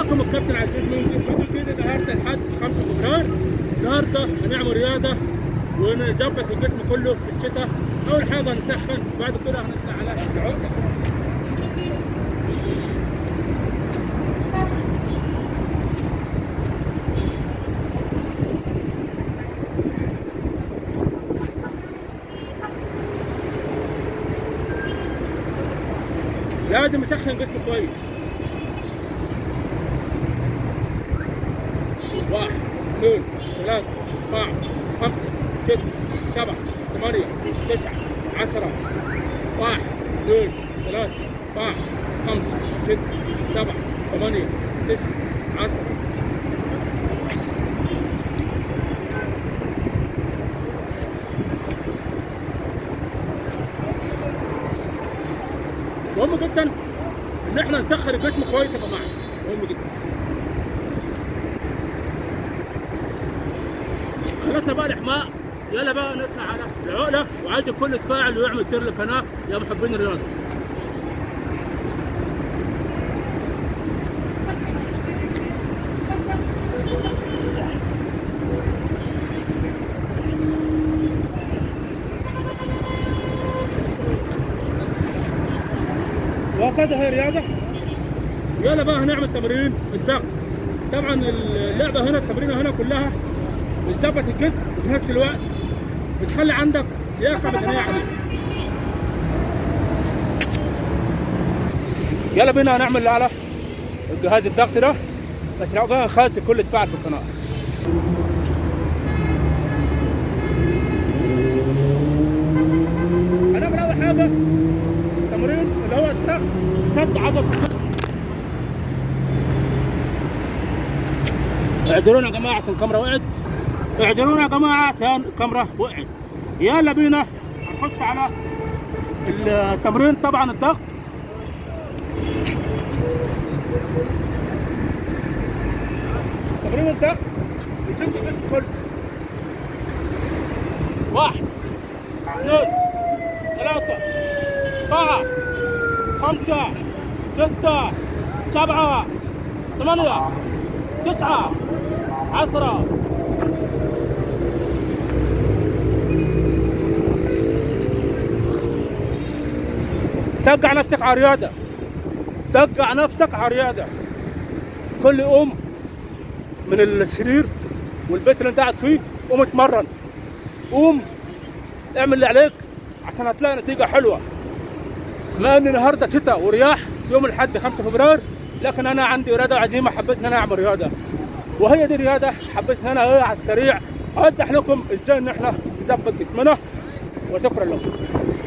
معاكم الكابتن عزيز منذ فيديو جديد النهارده لحد 5 فبراير النهارده هنعمل رياضه ونظبط الجسم كله في الشتاء اول حاجه نسخن بعد كده هنطلع على العقله لازم يسخن جسمه كويس واحد اثنين ثلاثة أربعة خمسة ستة سبعة ثمانية تسعة عشرة واحد اثنين ثلاثة أربعة خمسة ستة سبعة ثمانية تسعة عشرة مهم جدا ان احنا نسخن الجسم كويس يا جماعه مهم جدا خلصنا بقى الاحماء يلا بقى نطلع على العقله وعايز الكل يتفاعل ويعمل شير للقناه يا محبين الرياضه وهكذا هي رياضه يلا بقى هنعمل تمرين الضغط طبعا اللعبه هنا التمرينه هنا كلها بتظبط الجسم وفي نفس الوقت بتخلي عندك لياقه بدنيه عاليه يلا بينا هنعمل على الجهاز الضغط ده بس لو بقى خالص الكل يتفاعل في القناه هنعمل اول حاجه تمرين اللي هو الضغط شد عضله الكتف اعذرونا يا جماعه عشان الكاميرا وقعت اعذرونا يا جماعه عشان الكاميرا وقعت يلا بينا هنخش على التمرين طبعا الضغط تمرين الضغط بتشد الجسم كله واحد اثنين ثلاثة أربعة خمسة ستة سبعة ثمانية تسعة عشرة تقع نفسك على رياضة تقع نفسك على رياضة كل يوم من السرير والبيت اللي انت قاعد فيه قوم اتمرن قوم اعمل اللي عليك عشان هتلاقي نتيجة حلوة ما ان النهارده شتاء ورياح يوم الاحد 5 فبراير لكن انا عندي اراده عزيمه حبيت ان انا اعمل رياضه وهي دي الرياضه حبيت ان انا ايه على السريع اوضح لكم ازاي ان احنا نظبط جسمنا وشكرا لكم